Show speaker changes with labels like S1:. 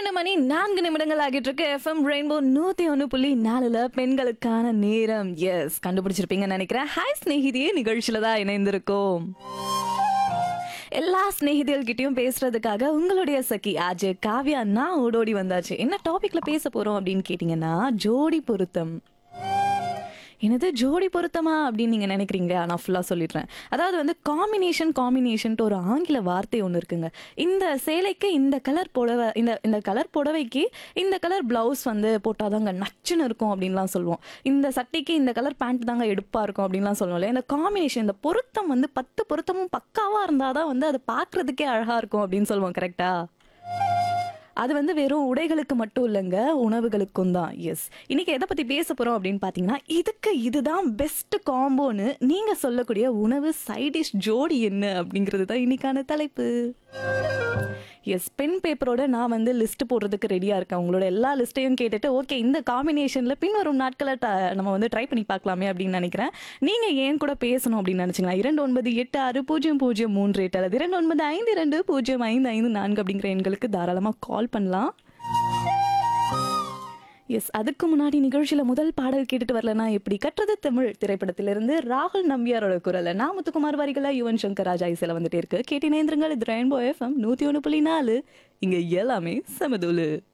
S1: பன்னிரண்டு மணி நான்கு நிமிடங்கள் ஆகிட்டு இருக்கு எஃப்எம் ரெயின்போ நூத்தி ஒன்று புள்ளி நாலுல பெண்களுக்கான நேரம் எஸ் கண்டுபிடிச்சிருப்பீங்கன்னு நினைக்கிறேன் ஹாய் ஸ்நேகிதியே நிகழ்ச்சியில தான் இணைந்திருக்கோம் எல்லா ஸ்நேகிதிகள்கிட்டயும் பேசுறதுக்காக உங்களுடைய சகி ஆஜே காவ்யா நான் ஓடோடி வந்தாச்சு என்ன டாபிக்ல பேச போறோம் அப்படின்னு கேட்டீங்கன்னா ஜோடி பொருத்தம் என்னது ஜோடி பொருத்தமா அப்படின்னு நீங்க நினைக்கிறீங்க நான் ஃபுல்லா சொல்லிடுறேன் அதாவது வந்து காம்பினேஷன் காம்பினேஷன்ட்டு ஒரு ஆங்கில வார்த்தை ஒன்று இருக்குங்க இந்த சேலைக்கு இந்த கலர் புடவை இந்த இந்த கலர் புடவைக்கு இந்த கலர் பிளவுஸ் வந்து போட்டாதாங்க நச்சுன்னு இருக்கும் அப்படின்லாம் சொல்லுவோம் இந்த சட்டைக்கு இந்த கலர் பேண்ட் தாங்க எடுப்பா இருக்கும் அப்படின்லாம் சொல்லுவோம்ல இந்த காம்பினேஷன் இந்த பொருத்தம் வந்து பத்து பொருத்தமும் பக்காவா இருந்தாதான் வந்து அது பார்க்கிறதுக்கே அழகா இருக்கும் அப்படின்னு சொல்லுவோம் கரெக்டா அது வந்து வெறும் உடைகளுக்கு மட்டும் இல்லைங்க உணவுகளுக்கும் தான் எஸ் இன்னைக்கு எதை பத்தி பேச போறோம் அப்படின்னு பாத்தீங்கன்னா இதுக்கு இதுதான் பெஸ்ட் காம்போன்னு நீங்க சொல்லக்கூடிய உணவு சைடிஷ் ஜோடி என்ன அப்படிங்கிறது தான் இன்னைக்கான தலைப்பு எஸ் பென் பேப்பரோட நான் வந்து லிஸ்ட் போடுறதுக்கு ரெடியா இருக்கேன் உங்களோட எல்லா லிஸ்ட்டையும் கேட்டுட்டு ஓகே இந்த காம்பினேஷன்ல பின்வரும் நாட்களை ட- நம்ம வந்து ட்ரை பண்ணி பார்க்கலாமே அப்படின்னு நினைக்கிறேன் நீங்க ஏன் கூட பேசணும் அப்படின்னு நினைச்சீங்களா இரண்டு ஒன்பது எட்டு ஆறு பூஜ்ஜியம் பூஜ்ஜியம் மூன்று எட்டு அல்லது இரண்டு ஒன்பது ஐந்து இரண்டு பூஜ்ஜியம் ஐந்து ஐந்து நான்கு அப்படிங்கிற எண்களுக்கு தாராளமாக கால் பண்ணலாம் எஸ் அதுக்கு முன்னாடி நிகழ்ச்சியில முதல் பாடல் கேட்டுட்டு வரலனா எப்படி கற்றது தமிழ் திரைப்படத்திலிருந்து ராகுல் நம்பியாரோட குரல்ல நான் முத்துக்குமார் வரிகளா யுவன் சங்கர் ராஜா இசையில வந்துட்டே இருக்கு கேட்டினேந்திரங்கள் இது ரெயின்போ எஃப்எம் நூத்தி ஒன்று புள்ளி நாலு இங்க எல்லாமே சமதூலு